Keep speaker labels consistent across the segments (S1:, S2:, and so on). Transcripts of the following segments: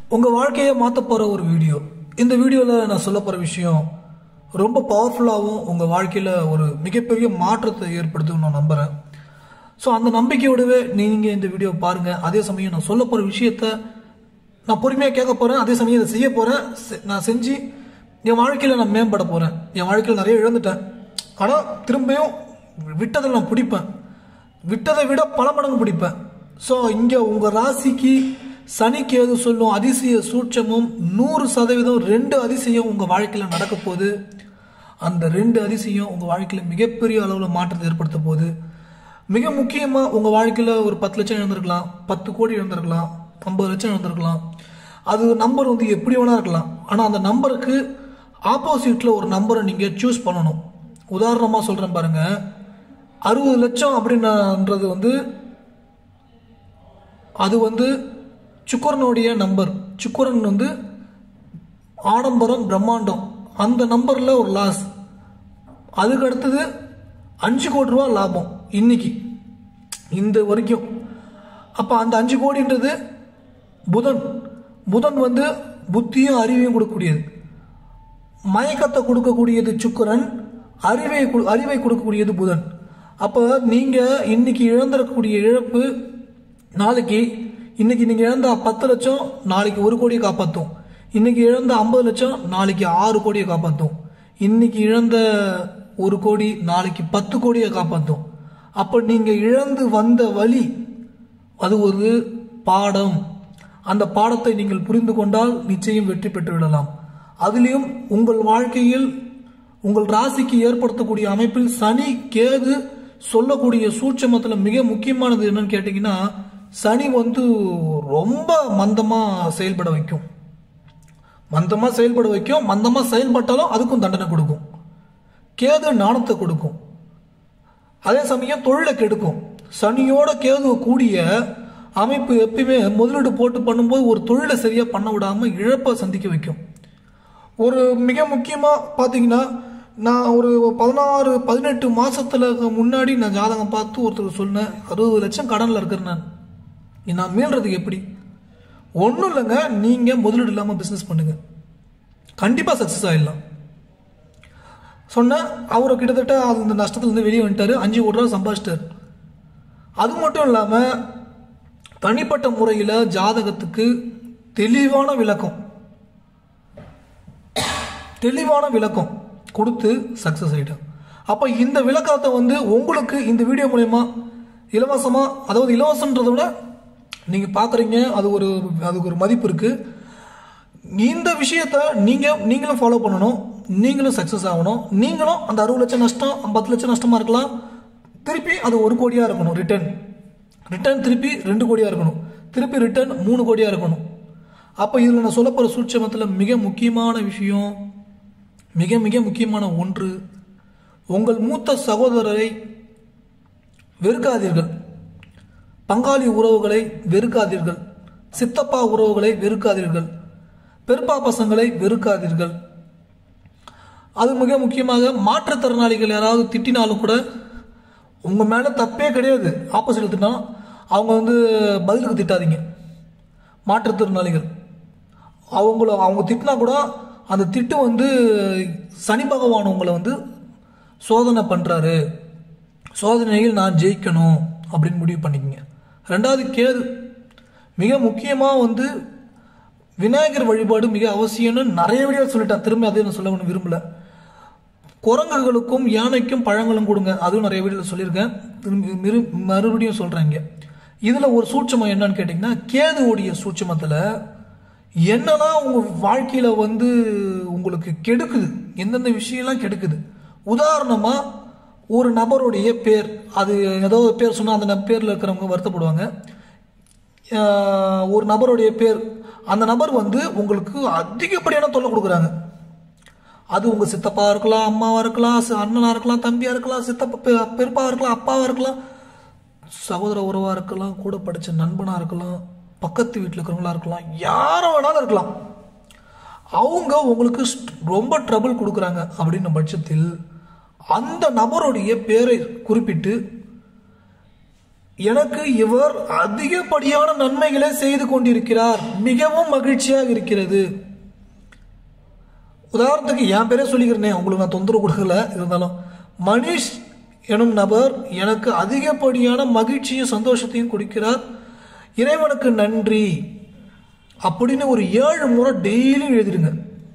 S1: உங்கள் வாழ்க்கையை மாற்ற போகிற ஒரு வீடியோ இந்த வீடியோவில் நான் சொல்ல போகிற விஷயம் ரொம்ப பவர்ஃபுல்லாகவும் உங்கள் வாழ்க்கையில் ஒரு மிகப்பெரிய மாற்றத்தை ஏற்படுத்தும் நான் நம்புகிறேன் ஸோ அந்த நம்பிக்கையோடவே நீங்கள் இந்த வீடியோ பாருங்கள் அதே சமயம் நான் சொல்ல போகிற விஷயத்த நான் பொறுமையாக கேட்க போகிறேன் அதே சமயம் இதை செய்ய போகிறேன் நான் செஞ்சு என் வாழ்க்கையில் நான் மேம்பட போகிறேன் என் வாழ்க்கையில் நிறைய இழந்துட்டேன் ஆனால் திரும்பியும் விட்டதில் நான் பிடிப்பேன் விட்டதை விட பல மடங்கு பிடிப்பேன் ஸோ இங்கே உங்கள் ராசிக்கு சனிக்கு எது சொல்லும் அதிசய சூட்சமும் நூறு சதவீதம் ரெண்டு அதிசயம் உங்கள் வாழ்க்கையில் நடக்க போகுது அந்த ரெண்டு அதிசயம் உங்கள் வாழ்க்கையில் மிகப்பெரிய அளவில் மாற்றத்தை ஏற்படுத்த போகுது மிக முக்கியமாக உங்கள் வாழ்க்கையில் ஒரு பத்து லட்சம் இழந்திருக்கலாம் பத்து கோடி இழந்திருக்கலாம் ஐம்பது லட்சம் இழந்திருக்கலாம் அது நம்பர் வந்து எப்படி வேணா இருக்கலாம் ஆனால் அந்த நம்பருக்கு ஆப்போசிட்டில் ஒரு நம்பரை நீங்கள் சூஸ் பண்ணணும் உதாரணமாக சொல்கிறேன் பாருங்கள் அறுபது லட்சம் அப்படின்றது வந்து அது வந்து சுக்கரனுடைய நம்பர் சுக்கரன் வந்து ஆடம்பரம் பிரம்மாண்டம் அந்த நம்பரில் ஒரு லாஸ் அதுக்கு அடுத்தது அஞ்சு கோடி ரூபா லாபம் இன்னைக்கு இந்த வரைக்கும் அப்போ அந்த அஞ்சு கோடின்றது புதன் புதன் வந்து புத்தியும் அறிவையும் கொடுக்கக்கூடியது மயக்கத்தை கொடுக்கக்கூடியது சுக்கரன் அறிவை கொடு- அறிவை கொடுக்கக்கூடியது புதன் அப்போ நீங்கள் இன்னைக்கு இழந்திருக்கக்கூடிய இழப்பு நாளைக்கு இன்னைக்கு நீங்கள் இழந்த பத்து லட்சம் நாளைக்கு ஒரு கோடியை காப்பாற்றும் இன்னைக்கு இழந்த ஐம்பது லட்சம் நாளைக்கு ஆறு கோடியை காப்பாற்றும் இன்னைக்கு இழந்த ஒரு கோடி நாளைக்கு பத்து கோடியை காப்பாற்றும் அப்போ நீங்கள் இழந்து வந்த வழி அது ஒரு பாடம் அந்த பாடத்தை நீங்கள் புரிந்து கொண்டால் நிச்சயம் வெற்றி பெற்று விடலாம் அதிலையும் உங்கள் வாழ்க்கையில் உங்கள் ராசிக்கு ஏற்படுத்தக்கூடிய அமைப்பில் சனி கேது சொல்லக்கூடிய சூட்சமத்தில் மிக முக்கியமானது என்னன்னு கேட்டிங்கன்னா சனி வந்து ரொம்ப மந்தமாக செயல்பட வைக்கும் மந்தமாக செயல்பட வைக்கும் மந்தமாக செயல்பட்டாலும் அதுக்கும் தண்டனை கொடுக்கும் கேது நாணத்தை கொடுக்கும் அதே சமயம் தொழிலை கெடுக்கும் சனியோட கேது கூடிய அமைப்பு எப்பயுமே முதலீடு போட்டு பண்ணும்போது ஒரு தொழிலை சரியாக பண்ண விடாமல் இழப்பை சந்திக்க வைக்கும் ஒரு மிக முக்கியமாக பார்த்தீங்கன்னா நான் ஒரு பதினாறு பதினெட்டு மாசத்துல முன்னாடி நான் ஜாதகம் பார்த்து ஒருத்தர் சொன்னேன் அறுபது லட்சம் கடனில் இருக்கிறேன் நான் நான் மீள்றதுக்கு எப்படி ஒன்றும் இல்லைங்க நீங்கள் முதலீடு இல்லாமல் பிஸ்னஸ் பண்ணுங்க கண்டிப்பாக சக்ஸஸ் ஆகிடலாம் சொன்னேன் அவர் கிட்டத்தட்ட அந்த நஷ்டத்துலேருந்து வெளியே வந்துட்டாரு அஞ்சு கோடி ரூபா சம்பாதிச்சிட்டார் அது மட்டும் இல்லாமல் தனிப்பட்ட முறையில் ஜாதகத்துக்கு தெளிவான விளக்கம் தெளிவான விளக்கம் கொடுத்து சக்ஸஸ் ஆகிட்டேன் அப்போ இந்த விளக்கத்தை வந்து உங்களுக்கு இந்த வீடியோ மூலயமா இலவசமாக அதாவது இலவசன்றதை விட நீங்கள் பார்க்குறீங்க அது ஒரு அதுக்கு ஒரு மதிப்பு இருக்குது இந்த விஷயத்த நீங்கள் நீங்களும் ஃபாலோ பண்ணணும் நீங்களும் சக்ஸஸ் ஆகணும் நீங்களும் அந்த அறுபது லட்சம் நஷ்டம் பத்து லட்சம் நஷ்டமாக இருக்கலாம் திருப்பி அது ஒரு கோடியாக இருக்கணும் ரிட்டர்ன் ரிட்டர்ன் திருப்பி ரெண்டு கோடியாக இருக்கணும் திருப்பி ரிட்டர்ன் மூணு கோடியாக இருக்கணும் அப்போ இதில் நான் சொல்ல போகிற சூட்சமத்தில் மிக முக்கியமான விஷயம் மிக மிக முக்கியமான ஒன்று உங்கள் மூத்த சகோதரரை வெறுக்காதீர்கள் பங்காளி உறவுகளை வெறுக்காதீர்கள் சித்தப்பா உறவுகளை வெறுக்காதீர்கள் பெருப்பா பசங்களை வெறுக்காதீர்கள் அது மிக முக்கியமாக மாற்றுத்திறனாளிகள் யாராவது திட்டினாலும் கூட உங்கள் மேலே தப்பே கிடையாது ஆப்போசிட் திட்டினா அவங்க வந்து பதிலுக்கு திட்டாதீங்க மாற்றுத்திறனாளிகள் அவங்கள அவங்க திட்டினா கூட அந்த திட்டு வந்து சனி பகவான் உங்களை வந்து சோதனை பண்ணுறாரு சோதனையில் நான் ஜெயிக்கணும் அப்படின்னு முடிவு பண்ணிக்கங்க ரெண்டாவது கேது மிக முக்கியமாக வந்து விநாயகர் வழிபாடு மிக அவசியம்னு நிறைய வீடியோ சொல்லிட்டேன் திரும்ப அதே நான் சொல்ல ஒன்றும் விரும்பல குரங்குகளுக்கும் யானைக்கும் பழங்களும் கொடுங்க அதுவும் நிறைய வீடியோவில் சொல்லியிருக்கேன் திரும்பி மிரு- மறுபடியும் சொல்கிறேன் இங்கே இதில் ஒரு சூட்சமம் என்னன்னு கேட்டிங்கன்னா கேதுவுடைய சூட்சமத்தில் என்னெல்லாம் உங்கள் வாழ்க்கையில் வந்து உங்களுக்கு கெடுக்குது எந்தெந்த விஷயம்லாம் கெடுக்குது உதாரணமாக ஒரு நபருடைய பேர் அது ஏதோ ஒரு பேர் சொன்னால் அந்த நப- பேரில் இருக்கிறவங்க வருத்தப்படுவாங்க ஆஹ் ஒரு நபருடைய பேர் அந்த நபர் வந்து உங்களுக்கு அதிகப்படியான தொல்லை கொடுக்குறாங்க அது உங்கள் சித்தப்பா இருக்கலாம் அம்மாவா இருக்கலாம் சி- அண்ணனா இருக்கலாம் தம்பியா இருக்கலாம் சித்தப்பா பெ- பெரியப்பாவா இருக்கலாம் அப்பாவா இருக்கலாம் சகோதர உறவா இருக்கலாம் கூட படித்த நண்பனா இருக்கலாம் பக்கத்து வீட்டில் இருக்கிறவங்களா இருக்கலாம் யாரை வேணாலும் இருக்கலாம் அவங்க உங்களுக்கு ஸ்ட்- ரொம்ப ட்ரபிள் கொடுக்குறாங்க அப்படின்ன பட்சத்தில் அந்த நபருடைய பேரை குறிப்பிட்டு எனக்கு இவர் அதிகப்படியான நன்மைகளை செய்து கொண்டிருக்கிறார் மிகவும் மகிழ்ச்சியாக இருக்கிறது உதாரணத்துக்கு என் பேரே சொல்லிக்கிறேனே உங்களுக்கு நான் தொந்தரவு கொடுக்கல இருந்தாலும் மனிஷ் எனும் நபர் எனக்கு அதிகப்படியான மகிழ்ச்சியும் சந்தோஷத்தையும் கொடுக்கிறார் இறைவனுக்கு நன்றி அப்படின்னு ஒரு ஏழு முறை டெய்லியும் எழுதிடுங்க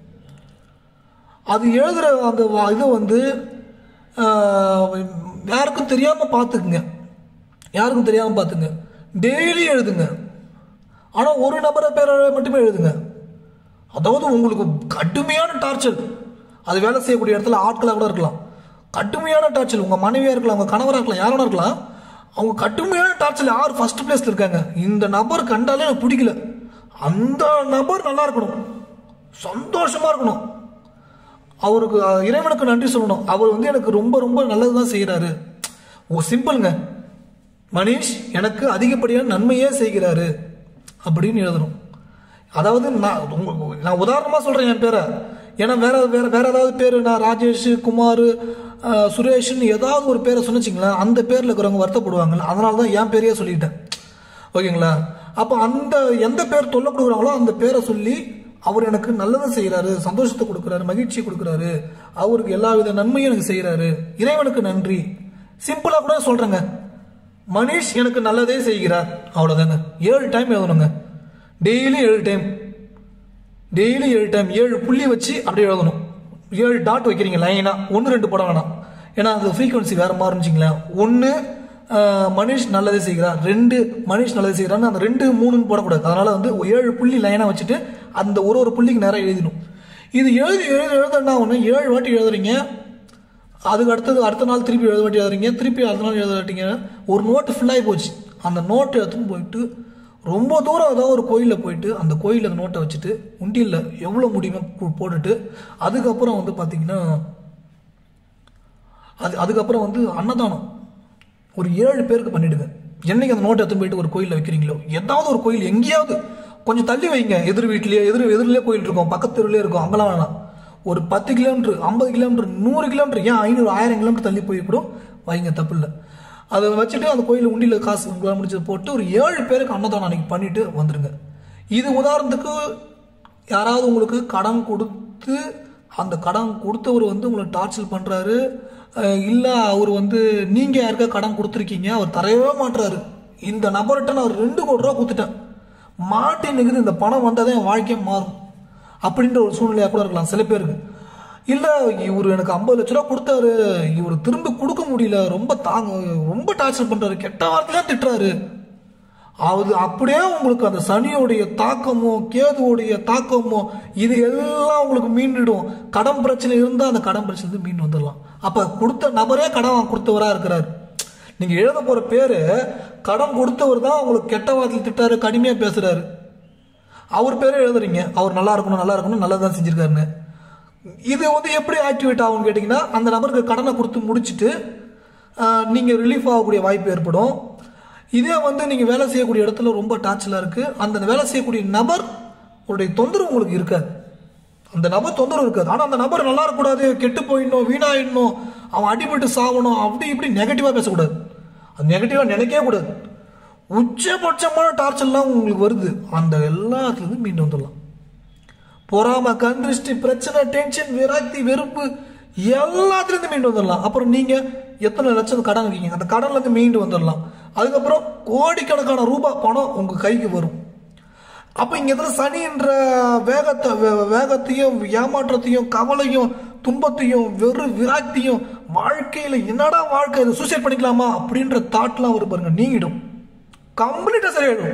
S1: அது எழுதுகிற அந்த வா- இதை வந்து ஆஹ், யாருக்கும் தெரியாமல் பார்த்துக்குங்க யாருக்கும் தெரியாமல் பார்த்துங்க டெய்லி எழுதுங்க ஆனால் ஒரு நபரை பேரை மட்டுமே எழுதுங்க அதாவது உங்களுக்கு கடுமையான டார்ச்சர் அது வேலை செய்யக்கூடிய இடத்துல ஆட்களாக கூட இருக்கலாம் கடுமையான டார்ச்சர் உங்கள் மனைவியாக இருக்கலாம் உங்கள் கணவராக இருக்கலாம் யாரும் இருக்கலாம் அவங்க கடுமையான டார்ச்சர் யார் ஃபர்ஸ்ட் பிளேஸில் இருக்காங்க இந்த நபர் கண்டாலே எனக்கு பிடிக்கல அந்த நபர் நல்லா இருக்கணும் சந்தோஷமா இருக்கணும் அவருக்கு அஹ், இறைவனுக்கு நன்றி சொல்லணும் அவர் வந்து எனக்கு ரொம்ப ரொம்ப நல்லது தான் செய்கிறாரு ஓ சிம்பிளுங்க மனிஷ் எனக்கு அதிகப்படியான நன்மையே செய்கிறாரு அப்படின்னு எழுதணும் அதாவது நான் உங்க- நான் உதாரணமாக சொல்கிறேன் என் பேரை ஏன்னா வேற வேற வேற ஏதாவது பேர் நான் ராஜேஷ் குமார் அஹ், சுரேஷ்னு ஏதாவது ஒரு பேரை சொன்னிச்சிங்களேன் அந்த பேரில் இருக்கிறவங்க வருத்தப்படுவாங்கல்ல அதனால தான் என் பேரையே சொல்லிட்டேன் ஓகேங்களா அப்போ அந்த எந்த பேர் தொல்லை கொடுக்குறாங்களோ அந்த பேரை சொல்லி அவர் எனக்கு நல்லதை செய்கிறாரு சந்தோஷத்தை கொடுக்குறாரு மகிழ்ச்சியை கொடுக்குறாரு அவருக்கு எல்லா வித நன்மையும் எனக்கு செய்கிறாரு இறைவனுக்கு நன்றி சிம்பிளாக கூட சொல்கிறேங்க மனிஷ் எனக்கு நல்லதே செய்கிறார் அவ்வளோதாங்க ஏழு டைம் எழுதணுங்க டெய்லி ஏழு டைம் டெய்லி ஏழு டைம் ஏழு புள்ளி வச்சு அப்படியே எழுதணும் ஏழு டாட் வைக்கிறீங்க லைனாக ஒன்று ரெண்டு போட வேணாம் ஏன்னா அது ஃப்ரீக்வன்சி வேறு மாறுச்சுங்களேன் ஒன்று மனிஷ் நல்லதே செய்கிறார் ரெண்டு மனிஷ் நல்லது செய்கிறான்னு அந்த ரெண்டு மூணுன்னு போடக்கூடாது அதனால் வந்து ஏழு புள்ளி லைனாக வச்சுட்டு அந்த ஒரு ஒரு புள்ளிக்கு நேரம் எழுதணும் இது எழுதி எழுத எழுதுனா ஒன்று ஏழு வாட்டி எழுதுறீங்க அதுக்கு அடுத்தது அடுத்த நாள் திருப்பி எழுத வாட்டி எழுதுறீங்க திருப்பி அடுத்த நாள் எழுத வாட்டிங்க ஒரு நோட்டு ஃபுல்லாகி போச்சு அந்த நோட்டை எடுத்துன்னு போயிட்டு ரொம்ப தூரம் ஏதாவது ஒரு கோயிலில் போயிட்டு அந்த கோயிலில் அந்த நோட்டை வச்சுட்டு உண்டியில் எவ்வளோ முடியுமோ கு- போட்டுட்டு அதுக்கப்புறம் வந்து பார்த்தீங்கன்னா அது அதுக்கப்புறம் வந்து அன்னதானம் ஒரு ஏழு பேருக்கு பண்ணிடுங்க என்னைக்கு அந்த நோட்டை எடுத்துன்னு போயிட்டு ஒரு கோயிலில் வைக்கிறீங்களோ ஏதாவது ஒரு கோயில் எங்கேயாவது கொஞ்சம் தள்ளி வைங்க எதிர் வீட்லேயே எதிர் எதிரிலே கோயில் இருக்கும் பக்கத்து தெருவிலே இருக்கும் அங்கெல்லாம் வேணாம் ஒரு பத்து கிலோமீட்டர் ஐம்பது கிலோமீட்டர் நூறு கிலோமீட்டர் ஏன் ஐநூறு ஆயிரம் கிலோமீட்டர் தள்ளி போய் கூட வைங்க தப்பு இல்லை அதை வச்சுட்டு அந்த கோயில் உண்டியில் காசு உங்களால் முடிச்சது போட்டு ஒரு ஏழு பேருக்கு அன்னதானம் அன்னைக்கு பண்ணிட்டு வந்துருங்க இது உதாரணத்துக்கு யாராவது உங்களுக்கு கடன் கொடுத்து அந்த கடன் கொடுத்தவர் வந்து உங்களை டார்ச்சர் பண்ணுறாரு இல்லை அவர் வந்து நீங்கள் யாருக்கா கடன் கொடுத்துருக்கீங்க அவர் தரவே மாட்டுறாரு இந்த நபர்கிட்ட நான் ஒரு ரெண்டு கோடி ரூபா கொடுத்துட்டேன் மாட்டி நிற்குது இந்த பணம் வந்தால் தான் என் வாழ்க்கையே மாறும் அப்படின்ற ஒரு சூழ்நிலையாக கூட இருக்கலாம் சில பேருக்கு இல்லை இவர் எனக்கு ஐம்பது லட்ச ரூபா கொடுத்தாரு இவர் திரும்ப கொடுக்க முடியல ரொம்ப தாங்க ரொம்ப டார்ச்சர் பண்ணுறாரு கெட்ட வார்த்தையாக திட்டுறாரு அது அப்படியே உங்களுக்கு அந்த சனியோடைய தாக்கமோ கேதுவோடைய தாக்கமோ இது எல்லாம் உங்களுக்கு மீண்டுடும் கடன் பிரச்சனை இருந்தால் அந்த கடன் பிரச்சனை இருந்து மீண்டு வந்துடலாம் அப்போ கொடுத்த நபரே கடன் வாங்க கொடுத்தவராக இருக்கிறார் நீங்கள் எழுத போகிற பேர் கடன் கொடுத்தவர் தான் உங்களுக்கு கெட்ட வார்த்தையில் திட்டாரு கடுமையாக பேசுகிறாரு அவர் பேரே எழுதுறீங்க அவர் நல்லா இருக்கணும் நல்லா இருக்கணும் நல்லா தான் செஞ்சிருக்காருன்னு இது வந்து எப்படி ஆக்டிவேட் ஆகும்னு கேட்டிங்கன்னா அந்த நபருக்கு கடனை கொடுத்து முடிச்சுட்டு நீங்கள் ரிலீஃப் ஆகக்கூடிய வாய்ப்பு ஏற்படும் இதே வந்து நீங்கள் வேலை செய்யக்கூடிய இடத்துல ரொம்ப டார்ச்சலாக இருக்குது அந்த வேலை செய்யக்கூடிய நபர் உடைய தொந்தரவு உங்களுக்கு இருக்காது அந்த நபர் தொந்தரவு இருக்காது ஆனால் அந்த நபர் நல்லா இருக்கக்கூடாது கெட்டு போயிடணும் வீணாயிடணும் அவன் அடிபட்டு சாகணும் அப்படி இப்படி நெகட்டிவாக பேசக்கூடாது அது நெகட்டிவாக நினைக்கவே கூடாது உச்சபட்சமான டார்ச்சர்லாம் உங்களுக்கு வருது அந்த எல்லாத்துலேருந்து மீண்டு வந்துடலாம் பொறாம கண்திருஷ்டி பிரச்சனை டென்ஷன் விரக்தி வெறுப்பு எல்லாத்துலேருந்து மீண்டு வந்துடலாம் அப்புறம் நீங்கள் எத்தனை லட்சம் கடன் இருக்கீங்க அந்த கடன்லேருந்து மீண்டு வந்துடலாம் அதுக்கப்புறம் கோடிக்கணக்கான ரூபாய் பணம் உங்கள் கைக்கு வரும் அப்போ இங்கே எதில் சனின்ற வேகத்தை வே- வேகத்தையும் ஏமாற்றத்தையும் கவலையும் துன்பத்தையும் வெறு விராக்தியும் வாழ்க்கையில் என்னடா வாழ்க்கை இது சூசைட் பண்ணிக்கலாமா அப்படின்ற தாட்லாம் வரும் பாருங்க நீங்கிடும் கம்ப்ளீட்டாக சரியாயிடும்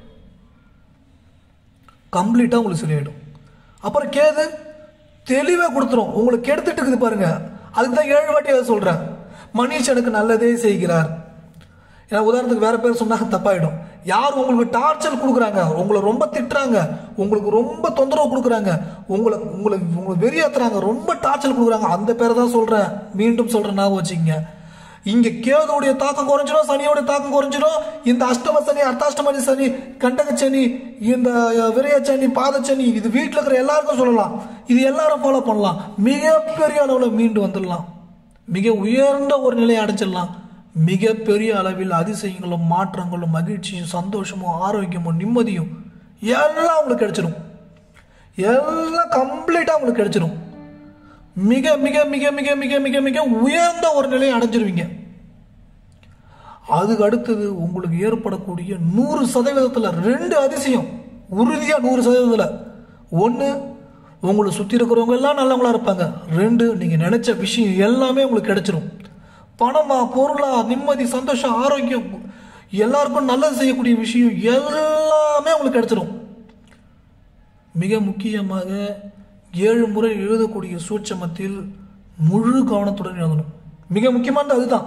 S1: கம்ப்ளீட்டாக உங்களுக்கு சரியாயிடும் அப்புறம் கேது தெளிவாக கொடுத்துரும் உங்களுக்கு கெடுத்துட்டு இருக்குது பாருங்க அதுக்கு தான் ஏழு வாட்டி அதை சொல்கிறேன் மனுஷனுக்கு நல்லதே செய்கிறார் ஏன்னா உதாரணத்துக்கு வேற பேர் சொன்னா தப்பாயிடும் யார் உங்களுக்கு டார்ச்சர் கொடுக்குறாங்க உங்களை ரொம்ப திட்டுறாங்க உங்களுக்கு ரொம்ப தொந்தரவு கொடுக்குறாங்க உங்களை உங்களை உங்களை வெறியாத்துறாங்க ரொம்ப டார்ச்சர் கொடுக்குறாங்க அந்த பேரை தான் சொல்றேன் மீண்டும் சொல்றேன் ஞாபகம் வச்சுக்கங்க இங்க கேதுவுடைய தாக்கம் குறைஞ்சிடும் சனியோட தாக்கம் குறைஞ்சிடும் இந்த அஷ்டம சனி அர்த்தாஷ்டமணி சனி கண்டக சனி இந்த விரைய சனி பாத சனி இது வீட்டில் இருக்கிற எல்லாருக்கும் சொல்லலாம் இது எல்லாரும் ஃபாலோ பண்ணலாம் மிகப்பெரிய அளவில் மீண்டு வந்துடலாம் மிக உயர்ந்த ஒரு நிலையை அடைச்சிடலாம் மிகப்பெரிய அளவில் அதிசயங்களும் மாற்றங்களும் மகிழ்ச்சியும் சந்தோஷமும் ஆரோக்கியமும் நிம்மதியும் எல்லாம் உங்களுக்கு கிடைச்சிடும் எல்லாம் கம்ப்ளீட்டாக உங்களுக்கு கிடைச்சிடும் மிக மிக மிக மிக மிக மிக மிக உயர்ந்த ஒரு நிலையை அடைஞ்சிருவீங்க அதுக்கு அடுத்தது உங்களுக்கு ஏற்படக்கூடிய நூறு சதவீதத்தில் ரெண்டு அதிசயம் உறுதியாக நூறு சதவீதத்தில் ஒன்று உங்களை சுற்றி இருக்கிறவங்க எல்லாம் நல்லவங்களா இருப்பாங்க ரெண்டு நீங்கள் நினச்ச விஷயம் எல்லாமே உங்களுக்கு கிடைச்சிரும் பணமா பொருளா நிம்மதி சந்தோஷம் ஆரோக்கியம் எல்லாருக்கும் நல்லது செய்யக்கூடிய விஷயம் எல்லாமே உங்களுக்கு கிடைச்சிரும் மிக முக்கியமாக ஏழு முறை எழுதக்கூடிய சூட்சமத்தில் முழு கவனத்துடன் எழுதணும் மிக முக்கியமானது அதுதான்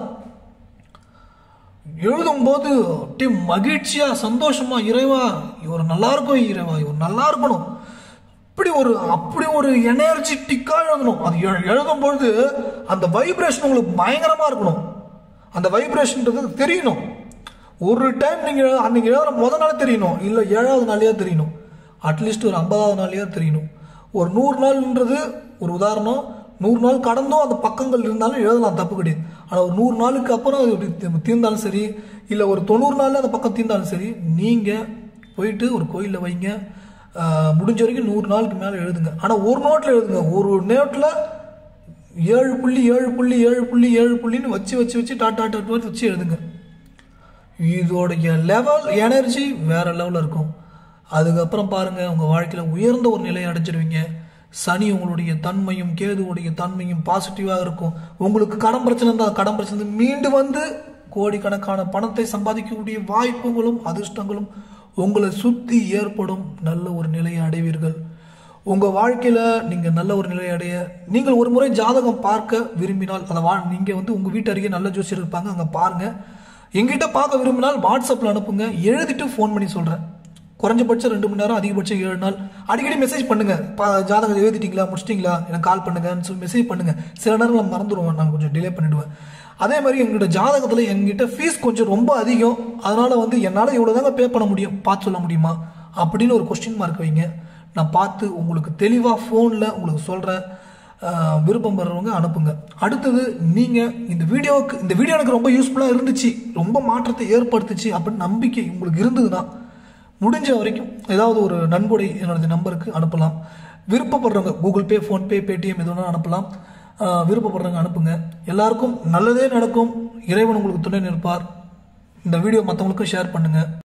S1: எழுதும்போது அப்படியே மகிழ்ச்சியா சந்தோஷமா இறைவா இவர் நல்லா இருக்கும் இறைவா இவர் நல்லா இருக்கணும் அப்படி ஒரு அப்படி ஒரு எனர்ஜெட்டிக்கா எழுதணும் அது எழு- எழுதும்பொழுது அந்த வைப்ரேஷன் உங்களுக்கு பயங்கரமா இருக்கணும் அந்த வைப்ரேஷன்ன்றது தெரியணும் ஒரு டைம் நீங்க எழு- அன்னைக்கு எழுதுற முத நாள் தெரியணும் இல்ல ஏழாவது நாளையா தெரியணும் அட்லீஸ்ட் ஒரு ஐம்பதாவது நாளையா தெரியணும் ஒரு நூறு நாள்ன்றது ஒரு உதாரணம் நூறு நாள் கடந்தும் அந்த பக்கங்கள் இருந்தாலும் எழுதலாம் தப்பு கிடையாது ஆனால் ஒரு நூறு நாளுக்கு அப்புறம் அது இப்படி தீ- தீர்ந்தாலும் சரி இல்லை ஒரு தொண்ணூறு நாளில் அந்த பக்கம் தீர்ந்தாலும் சரி நீங்கள் போயிட்டு ஒரு கோயிலில் வைங்க ஆஹ், முடிஞ்ச வரைக்கும் நூறு நாளுக்கு மேலே எழுதுங்க ஆனால் ஒரு நோட்டில் எழுதுங்க ஒரு நோட்டில் ஏழு புள்ளி ஏழு புள்ளி ஏழு புள்ளி ஏழு புள்ளின்னு வச்சு வச்சு வச்சு டாட் டாட் டாட் டாட் வச்சு எழுதுங்க இதோடைய லெவல் எனர்ஜி வேற லெவலில் இருக்கும் அதுக்கப்புறம் பாருங்க உங்க வாழ்க்கையில உயர்ந்த ஒரு நிலையை அடைஞ்சிருவீங்க சனி உங்களுடைய தன்மையும் கேதுவுடைய தன்மையும் பாசிட்டிவாக இருக்கும் உங்களுக்கு கடன் பிரச்சனை இருந்தால் கடன் பிரச்சனை இருந்து மீண்டு வந்து கோடிக்கணக்கான பணத்தை சம்பாதிக்கக்கூடிய வாய்ப்புகளும் அதிர்ஷ்டங்களும் உங்களை சுத்தி ஏற்படும் நல்ல ஒரு நிலையை அடைவீர்கள் உங்க வாழ்க்கையில நீங்க நல்ல ஒரு நிலையை அடைய நீங்கள் ஒரு முறை ஜாதகம் பார்க்க விரும்பினால் அதை வா நீங்க வந்து உங்க வீட்டு அருகே நல்ல ஜோசியர் இருப்பாங்க அங்க பாருங்க எங்கிட்ட பார்க்க விரும்பினால் வாட்ஸ்அப்ல அனுப்புங்க எழுதிட்டு ஃபோன் பண்ணி சொல்றேன் குறைஞ்சபட்சம் ரெண்டு மணி நேரம் அதிகபட்சம் ஏழு நாள் அடிக்கடி மெசேஜ் பண்ணுங்க பா ஜாதகம் எழுதிட்டீங்களா முடிச்சிட்டீங்களா எனக்கு கால் பண்ணுங்கன்னு சொல்லி மெசேஜ் பண்ணுங்க சில நேரம் நான் மறந்துடுவேன் நான் கொஞ்சம் டிலே பண்ணிடுவேன் அதே மாதிரி எங்கிட்ட ஜாதகத்தில் எங்கிட்ட ஃபீஸ் கொஞ்சம் ரொம்ப அதிகம் அதனால வந்து என்னால் இவ்வளோ தாங்க பே பண்ண முடியும் பார்த்து சொல்ல முடியுமா அப்படின்னு ஒரு கொஸ்டின் மார்க் வைங்க நான் பார்த்து உங்களுக்கு தெளிவாக ஃபோனில் உங்களுக்கு சொல்கிறேன் விருப்பம் பெறவங்க அனுப்புங்க அடுத்தது நீங்கள் இந்த வீடியோவுக்கு இந்த வீடியோ எனக்கு ரொம்ப யூஸ்ஃபுல்லாக இருந்துச்சு ரொம்ப மாற்றத்தை ஏற்படுத்துச்சு அப்படின்னு நம்பிக்கை உங்களுக்கு இருந்ததுன்னா முடிஞ்ச வரைக்கும் ஏதாவது ஒரு நன்கொடை என்னோட நம்பருக்கு அனுப்பலாம் விருப்பப்படுறவங்க கூகுள் பே ஃபோன்பே பேடிஎம் எது வேணாலும் அனுப்பலாம் ஆஹ் விருப்பப்படுறவங்க அனுப்புங்க எல்லாருக்கும் நல்லதே நடக்கும் இறைவன் உங்களுக்கு துணை நிற்பார் இந்த வீடியோ மற்றவங்களுக்கும் ஷேர் பண்ணுங்கள்